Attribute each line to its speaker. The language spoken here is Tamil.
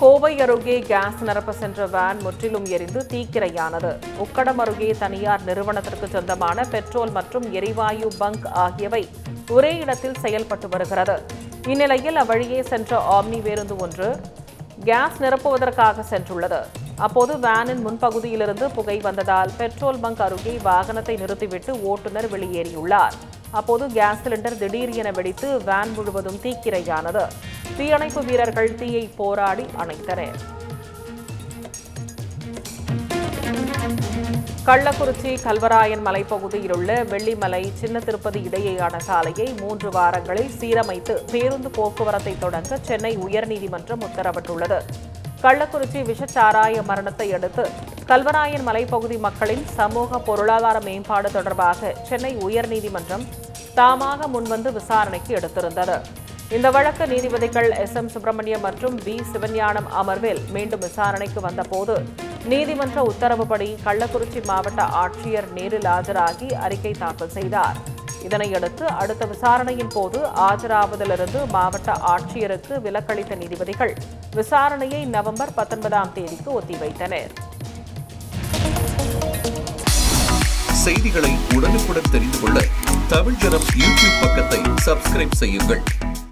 Speaker 1: கோவை அருகே கேஸ் நிரப்ப சென்ற வேன் முற்றிலும் எரிந்து தீக்கிரையானது உக்கடம் அருகே தனியார் நிறுவனத்திற்கு சொந்தமான பெட்ரோல் மற்றும் எரிவாயு பங்க் ஆகியவை ஒரே இடத்தில் செயல்பட்டு வருகிறது இந்நிலையில் அவ்வழியே சென்ற ஆம்னி பேருந்து ஒன்று கேஸ் நிரப்புவதற்காக சென்றுள்ளது அப்போது வேனின் முன்பகுதியிலிருந்து புகை வந்ததால் பெட்ரோல் பங்க் அருகே வாகனத்தை நிறுத்திவிட்டு ஓட்டுநர் வெளியேறியுள்ளார் அப்போது கேஸ் சிலிண்டர் திடீர் என வெடித்து வேன் முழுவதும் தீக்கிரையானது தீயணைப்பு வீரர்கள் தீயை போராடி அணைத்தனர் கள்ளக்குறிச்சி கல்வராயன் மலைப்பகுதியில் உள்ள வெள்ளிமலை சின்ன திருப்பதி இடையேயான சாலையை மூன்று வாரங்களில் சீரமைத்து பேருந்து போக்குவரத்தை தொடங்க சென்னை உயர்நீதிமன்றம் உத்தரவிட்டுள்ளது கள்ளக்குறிச்சி விஷச்சாராய மரணத்தை அடுத்து கல்வராயன் மலைப்பகுதி மக்களின் சமூக பொருளாதார மேம்பாடு தொடர்பாக சென்னை உயர்நீதிமன்றம் தாமாக முன்வந்து விசாரணைக்கு எடுத்திருந்தது இந்த வழக்கு நீதிபதிகள் எஸ் எம் சுப்பிரமணியம் மற்றும் பி சிவஞானம் அமர்வில் மீண்டும் விசாரணைக்கு வந்தபோது நீதிமன்ற உத்தரவுப்படி கள்ளக்குறிச்சி மாவட்ட ஆட்சியர் நேரில் ஆஜராகி அறிக்கை தாக்கல் செய்தார் இதனையடுத்து அடுத்த விசாரணையின் போது ஆஜராவதிலிருந்து மாவட்ட ஆட்சியருக்கு விலக்களித்த நீதிபதிகள் விசாரணையை நவம்பர் பத்தொன்பதாம் தேதிக்கு ஒத்திவைத்தனர்
Speaker 2: செய்திகளை உடனுக்குடன் தெரிந்து கொள்ள தமிழ் ஜனம் யூடியூப் பக்கத்தை சப்ஸ்கிரைப் செய்யுங்கள்